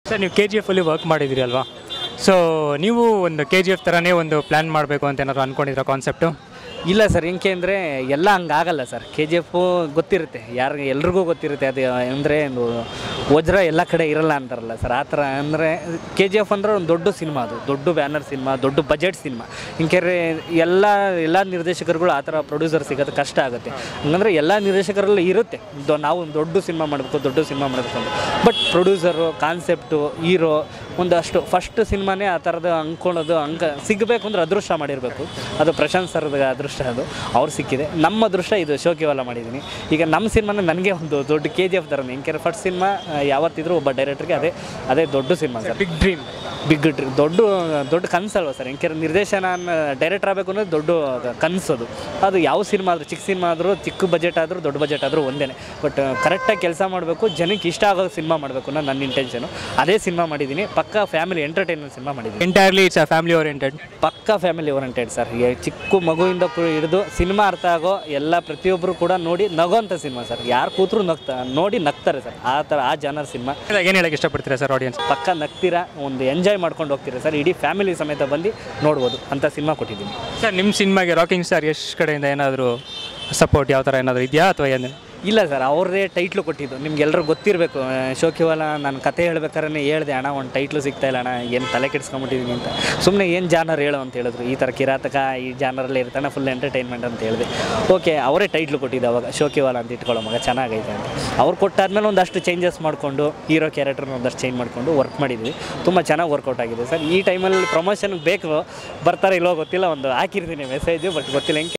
sir ನೀವು K G ಎಫಲ್ಲಿ work ಮಾಡಿದಿರಿ ಅಲ್ವಾ ಸೊ ನೀವು ಒಂದು ಕೆ ಜಿ ಎಫ್ ಥರನೇ ಒಂದು ಪ್ಲ್ಯಾನ್ ಮಾಡಬೇಕು ಅಂತ ಏನಾದ್ರು ಅಂದ್ಕೊಂಡಿದ್ರ ಕಾನ್ಸೆಪ್ಟು ಇಲ್ಲ ಸರ್ ಹೆಂಗೆ ಅಂದರೆ ಎಲ್ಲ ಹಂಗಾಗಲ್ಲ ಸರ್ ಕೆ ಜಿ ಎಫು ಗೊತ್ತಿರುತ್ತೆ ಯಾರಿಗೆ ಎಲ್ರಿಗೂ ಗೊತ್ತಿರುತ್ತೆ ಅದು ಅಂದರೆ ಒಂದು ವಜ್ರ ಎಲ್ಲ ಕಡೆ ಇರಲ್ಲ ಅಂತಾರಲ್ಲ ಸರ್ ಆ ಥರ ಅಂದರೆ ಕೆ ಜಿ ಎಫ್ ಅಂದರೆ ಒಂದು ದೊಡ್ಡ ಸಿನಿಮಾ ಅದು ದೊಡ್ಡ ಬ್ಯಾನರ್ ಸಿನಿಮಾ ದೊಡ್ಡ ಬಜೆಟ್ ಸಿನಿಮಾ ಹಿಂಗೆ ಎಲ್ಲ ಎಲ್ಲ ನಿರ್ದೇಶಕರುಗಳು ಆ ಥರ ಪ್ರೊಡ್ಯೂಸರ್ ಸಿಗೋದು ಕಷ್ಟ ಆಗುತ್ತೆ ಹಂಗಂದ್ರೆ ಎಲ್ಲ ನಿರ್ದೇಶಕರಲ್ಲಿ ಇರುತ್ತೆ ದೊ- ನಾವು ಒಂದು ದೊಡ್ಡ ಸಿನಿಮಾ ಮಾಡಬೇಕು ದೊಡ್ಡ ಸಿನಿಮಾ ಮಾಡಬೇಕು ಅಂತ ಬಟ್ ಪ್ರೊಡ್ಯೂಸರು ಕಾನ್ಸೆಪ್ಟು ಹೀರೋ ಒಂದಷ್ಟು ಫಸ್ಟ್ ಸಿನಿಮಾನೇ ಆ ಥರದ್ದು ಅಂದ್ಕೊಳ್ಳೋದು ಅಂಕ ಸಿಗಬೇಕು ಅಂದ್ರೆ ಅದೃಷ್ಟ ಮಾಡಿರಬೇಕು ಅದು ಪ್ರಶಾಂತ್ ಸರ್ದ ಅದೃಷ್ಟ ಅದು ಅವ್ರು ಸಿಕ್ಕಿದೆ ನಮ್ಮ ಅದೃಷ್ಟ ಇದು ಶೋಕಿವಾಲ ಮಾಡಿದ್ದೀನಿ ಈಗ ನಮ್ಮ ಸಿನಿಮಾನ ನನಗೆ ಒಂದು ದೊಡ್ಡ ಕೆ ಜಿ ಎಫ್ ಥರನೇ ಹಿಂಗೆ ಫಸ್ಟ್ ಸಿನಿಮಾ ಯಾವತ್ತಿದ್ರೂ ಒಬ್ಬ ಡೈರೆಕ್ಟ್ರಿಗೆ ಅದೇ ಅದೇ ದೊಡ್ಡ cinema sir big dream big dream ದೊಡ್ಡ ದೊಡ್ಡ ಕನಸಲ್ವ ಸರ್ ಹೆಂಗೆ ನಿರ್ದೇಶನ ಡೈರೆಕ್ಟರ್ ಆಗಬೇಕು ಅನ್ನೋದು ದೊಡ್ಡ ಕನಸದು ಅದು ಯಾವ ಸಿನಿಮಾ ಆದರೂ ಚಿಕ್ಕ ಸಿನಿಮಾ ಆದರೂ ಚಿಕ್ಕ ಬಜೆಟ್ ಆದರೂ ದೊಡ್ಡ ಬಜೆಟ್ ಆದರೂ ಒಂದೇ ಬಟ್ ಕರೆಕ್ಟಾಗಿ ಕೆಲಸ ಮಾಡಬೇಕು ಜನಕ್ಕೆ ಇಷ್ಟ ಆಗೋ ಸಿನಿಮಾ ಮಾಡಬೇಕು ಅನ್ನೋ ನನ್ನ ಇಂಟೆನ್ಷನು ಅದೇ ಸಿನಿಮಾ ಮಾಡಿದ್ದೀನಿ ಪಕ್ಕಾ ಫ್ಯಾಮಿಲಿ ಎಂಟರ್ಟೈನ್ಮೆಂಟ್ ಸಿನಿಮಾ ಮಾಡಿದ್ದೀನಿ entirely it's a family oriented ಪಕ್ಕಾ ಫ್ಯಾಮಿಲಿ ಓರಿಯೆಂಟೆಡ್ ಸರ್ ಈ ಚಿಕ್ಕ ಮಗುವಿಂದ ಕು- ಹಿಡಿದು ಸಿನಿಮಾ ಅರ್ಥ ಆಗೋ ಎಲ್ಲ ಪ್ರತಿಯೊಬ್ಬರು ಕೂಡ ನೋಡಿ ನಗೋಂಥ ಸಿನಿಮಾ ಸರ್ ಯಾರು ಕೂತ್ರು ನಗ್ತಾ ನೋಡಿ ನಗ್ತಾರೆ ಸರ್ ಆ ಥರ ಆ ಜನರ ಸಿನಿಮಾ ಏನು ಹೇಳಕ್ಕೆ ಇಷ್ಟಪಡ್ತೀರಾ ಸರ್ ಆಡಿಯನ್ಸ್ ಪಕ್ಕ ನಗ್ತೀರಾ ಒಂದು ಎಂಜಾಯ್ ಮಾಡ್ಕೊಂಡು ಹೋಗ್ತೀರಾ ಸರ್ ಇಡೀ ಫ್ಯಾಮಿಲಿ ಸಮೇತ ಬಂದು ನೋಡ್ಬೋದು ಅಂತ ಸಿನಿಮಾ ಕೊಟ್ಟಿದ್ದೀನಿ ಸರ್ ನಿಮ್ಮ ಸಿನಿಮಾಗೆ ರಾಕಿಂಗ್ ಸ್ಟಾರ್ ಎಷ್ಟು ಕಡೆಯಿಂದ ಏನಾದರೂ ಸಪೋರ್ಟ್ ಯಾವ ಥರ ಏನಾದರೂ ಇದೆಯಾ ಅಥವಾ ಏನು ಇಲ್ಲ ಸರ್ ಅವ್ರದೇ ಟೈಟ್ಲು ಕೊಟ್ಟಿದ್ದು ನಿಮ್ಗೆಲ್ಲರೂ ಗೊತ್ತಿರಬೇಕು ಶೋಕಿವಾಲ ನಾನು ಕತೆ ಹೇಳ್ಬೇಕಾದ್ರೆ ಹೇಳ್ದೆ ಅಣ್ಣ ಒಂದು ಟೈಟ್ಲು ಸಿಗ್ತಾ ಇಲ್ಲ ಅಣ್ಣ ಏನು ತಲೆ ಕೆಡಿಸ್ಕೊಂಬಿಟ್ಟಿದ್ದೀನಿ ಅಂತ ಸುಮ್ಮನೆ ಏನು ಜಾನರ್ ಹೇಳು ಅಂತ ಹೇಳಿದ್ರು ಈ ಥರ ಕಿರಾತಕ ಈ ಜಾನರಲ್ಲಿ ಇರ್ತಾನೆ ಫುಲ್ ಎಂಟರ್ಟೈನ್ಮೆಂಟ್ ಅಂತ ಹೇಳಿದೆ ಓಕೆ ಅವರೇ ಟೈಟ್ಲು ಕೊಟ್ಟಿದ್ದು ಅವಾಗ ಶೋಕಿವಾಲ ಅಂತ ಇಟ್ಕೊಳ್ಳೋ ಮಗ ಚೆನ್ನಾಗೈತೆ ಅಂತ ಅವ್ರು ಕೊಟ್ಟಾದ್ಮೇಲೆ ಒಂದಷ್ಟು ಚೇಂಜಸ್ ಮಾಡಿಕೊಂಡು ಹೀರೋ ಕ್ಯಾರೆಕ್ಟರ್ನ ಒಂದಷ್ಟು ಚೇಂಜ್ ಮಾಡಿಕೊಂಡು ವರ್ಕ್ ಮಾಡಿದ್ವಿ ತುಂಬ ಚೆನ್ನಾಗಿ ವರ್ಕೌಟ್ ಆಗಿದೆ ಸರ್ ಈ ಟೈಮಲ್ಲಿ ಪ್ರಮೋಷನ್ಗೆ ಬೇಕು ಬರ್ತಾರೆ ಇಲ್ಲೋ ಗೊತ್ತಿಲ್ಲ ಒಂದು ಹಾಕಿರ್ತೀನಿ ಮೆಸೇಜು ಬಟ್ ಗೊತ್ತಿಲ್ಲ ಹೆಂಗೆ